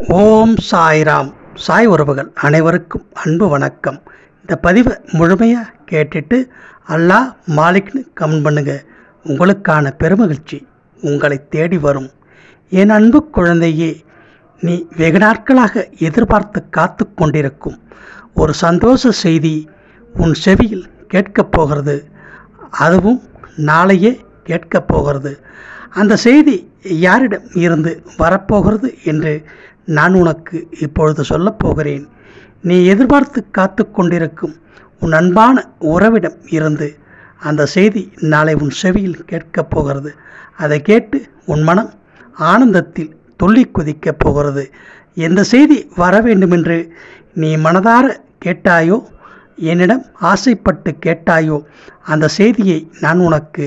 ஓம் சாய்ராம் சாய் உறவுகள் அனைவருக்கும் அன்பு வணக்கம் இந்த பதிவை முழுமையாக கேட்டுட்டு அல்லாஹ் மாலிக்னு கமெண்ட் பண்ணுங்க உங்களுக்கான பெருமகிழ்ச்சி உங்களை தேடி வரும் என் அன்பு குழந்தையே நீ வெகு நாட்களாக எதிர்பார்த்து காத்து கொண்டிருக்கும் ஒரு சந்தோஷ செய்தி உன் செவியில் கேட்கப் போகிறது அதுவும் நாளையே கேட்கப் போகிறது அந்த செய்தி யாரிடம் இருந்து வரப்போகிறது என்று நான் உனக்கு இப்பொழுது சொல்லப் போகிறேன் நீ எதிர்பார்த்து காத்து கொண்டிருக்கும் உன் அன்பான உறவிடம் இருந்து அந்த செய்தி நாளை உன் செவியில் கேட்கப் போகிறது அதை கேட்டு உன் மனம் ஆனந்தத்தில் துள்ளி குதிக்கப் போகிறது எந்த செய்தி வர வேண்டுமென்று நீ மனதார கேட்டாயோ என்னிடம் ஆசைப்பட்டு கேட்டாயோ அந்த செய்தியை நான் உனக்கு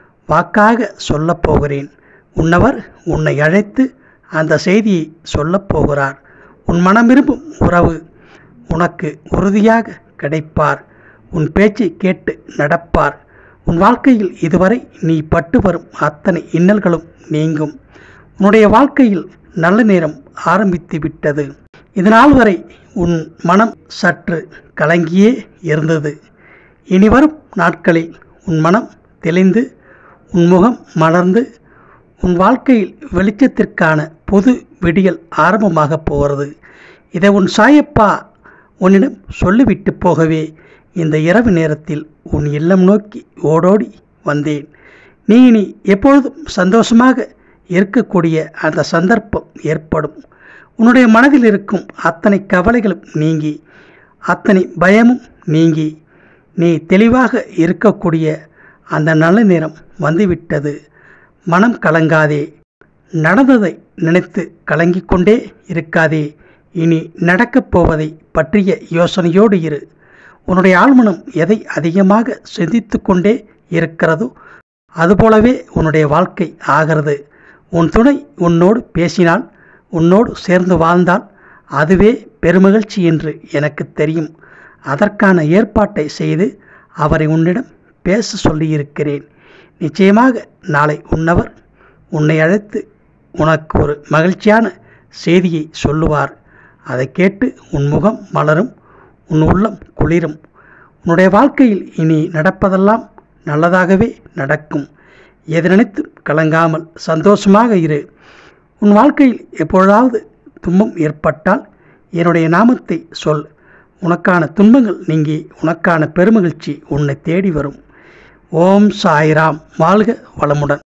வாக்காக சொல்லப் போகிறேன் உன்னவர் உன்னை அழைத்து அந்த செய்தியை சொல்லப் போகிறார் உன் மனம் விரும்பும் உறவு உனக்கு உறுதியாக கிடைப்பார் உன் பேச்சை கேட்டு நடப்பார் உன் வாழ்க்கையில் இதுவரை நீ பட்டு வரும் அத்தனை இன்னல்களும் நீங்கும் உன்னுடைய வாழ்க்கையில் நல்ல நேரம் ஆரம்பித்து விட்டது இதனால் வரை உன் மனம் சற்று கலங்கியே இருந்தது இனி வரும் நாட்களில் உன் மனம் தெளிந்து உன் முகம் மலர்ந்து உன் வாழ்க்கையில் வெளிச்சத்திற்கான புது விடியல் ஆரம்பமாக போகிறது இதை உன் சாயப்பா உன்னிடம் சொல்லிவிட்டு போகவே இந்த இரவு நேரத்தில் உன் இல்லம் நோக்கி ஓடோடி வந்தேன் நீ இனி எப்பொழுதும் சந்தோஷமாக இருக்கக்கூடிய அந்த சந்தர்ப்பம் ஏற்படும் உன்னுடைய மனதில் இருக்கும் அத்தனை கவலைகளும் நீங்கி அத்தனை பயமும் நீங்கி நீ தெளிவாக இருக்கக்கூடிய அந்த நல்ல நேரம் வந்துவிட்டது மனம் கலங்காதே நடந்ததை நினைத்து கலங்கிக் கொண்டே இருக்காதே இனி நடக்கப் போவதை பற்றிய யோசனையோடு இரு உன்னுடைய ஆழ்மனம் எதை அதிகமாக சிந்தித்து கொண்டே இருக்கிறதோ அதுபோலவே உன்னுடைய வாழ்க்கை ஆகிறது உன் துணை உன்னோடு பேசினால் உன்னோடு சேர்ந்து வாழ்ந்தால் அதுவே பெருமகிழ்ச்சி என்று எனக்கு தெரியும் அதற்கான ஏற்பாட்டை செய்து அவரை உன்னிடம் பேச சொல்லியிருக்கிறேன் நிச்சயமாக நாளை உன்னவர் உன்னை அழைத்து உனக்கு ஒரு மகிழ்ச்சியான செய்தியை சொல்லுவார் அதை கேட்டு உன் முகம் மலரும் உன் உள்ளம் குளிரும் உன்னுடைய வாழ்க்கையில் இனி நடப்பதெல்லாம் நல்லதாகவே நடக்கும் எது நினைத்து கலங்காமல் சந்தோஷமாக இரு உன் வாழ்க்கையில் எப்பொழுதாவது துன்பம் ஏற்பட்டால் என்னுடைய நாமத்தை சொல் உனக்கான துன்பங்கள் நீங்கி உனக்கான பெருமகிழ்ச்சி உன்னை தேடி வரும் ஓம் சாய்ராம் வாழ்க வளமுடன்